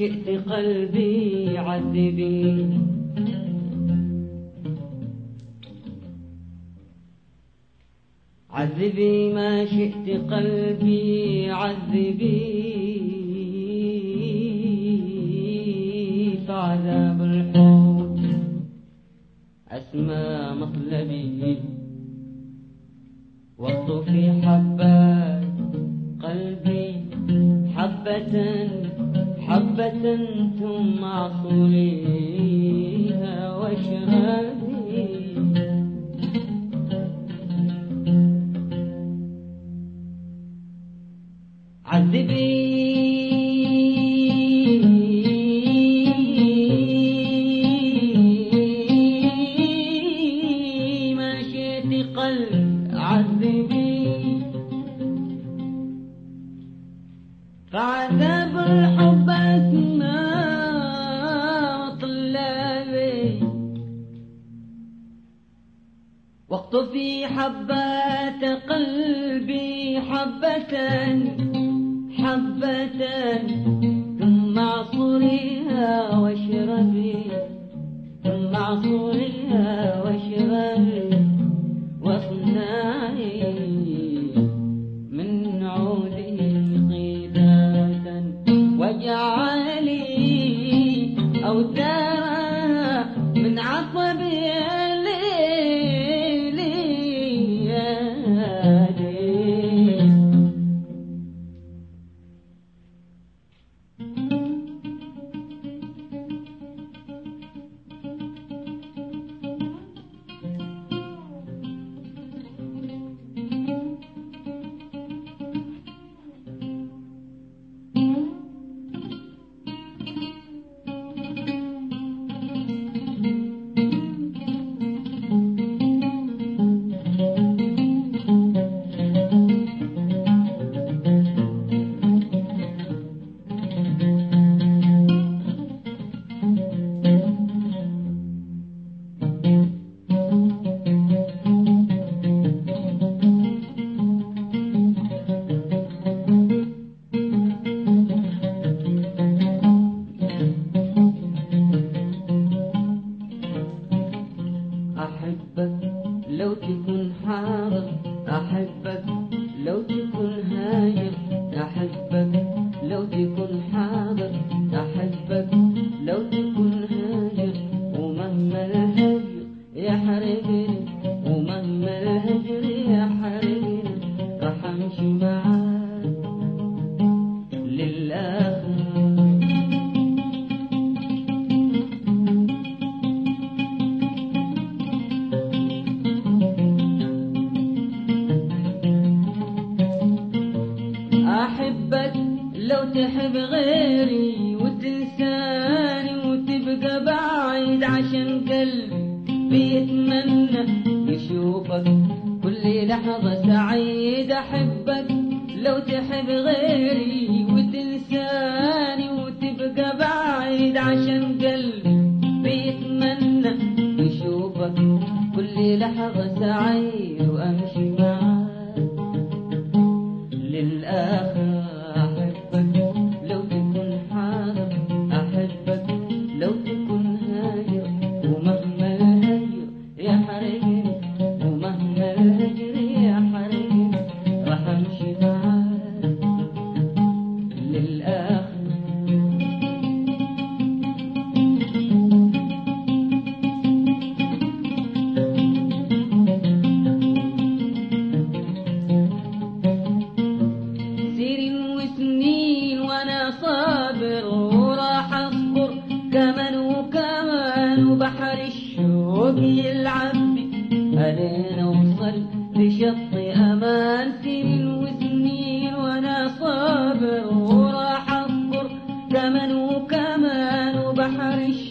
شئت قلبي عذبي عذبي ما شئت قلبي عذبي فعذاب الحب أسمى مطلبي في حبات قلبي حبة حبة ثم عصوليها واشربي عذبي ما شئت قلب عذبي فعذاب الحب أسمى طلابي واقطفي حبات قلبي حبة حبة ثم عصريها واشربي ثم عصريها واشربي واصنعي من عوده قيدة واجعلي أوتارا من عصب الليل أحبك لو تكون حاضر أحبك لو تكون هاجر أحبك لو تكون حاضر أحبك لو تكون هاجر ومهما الهجر يحرقني ومهما الهجر يحرقني راح أمشي معاك للآخر أحبك لو تحب غيري وتنساني وتبقى بعيد عشان قلبي بيتمنى يشوفك كل لحظة سعيد أحبك لو تحب غيري وتنساني وتبقى بعيد عشان قلبي بيتمنى يشوفك كل لحظة سعيد وأمشي معاك للآخر أحبك لو تكون حاضر أحبك لو تكون هاجر ومهما الهجر يحرقني ومهما الهجر يحرقني راح أمشي معاك للآخر سنين وسنين وانا صابر وراح اصبر كمان وكمان وبحر الشوق يلعب بي علينا اوصل لشط امان سنين وسنين وانا صابر وراح اصبر كمان وكمان وبحر الشوق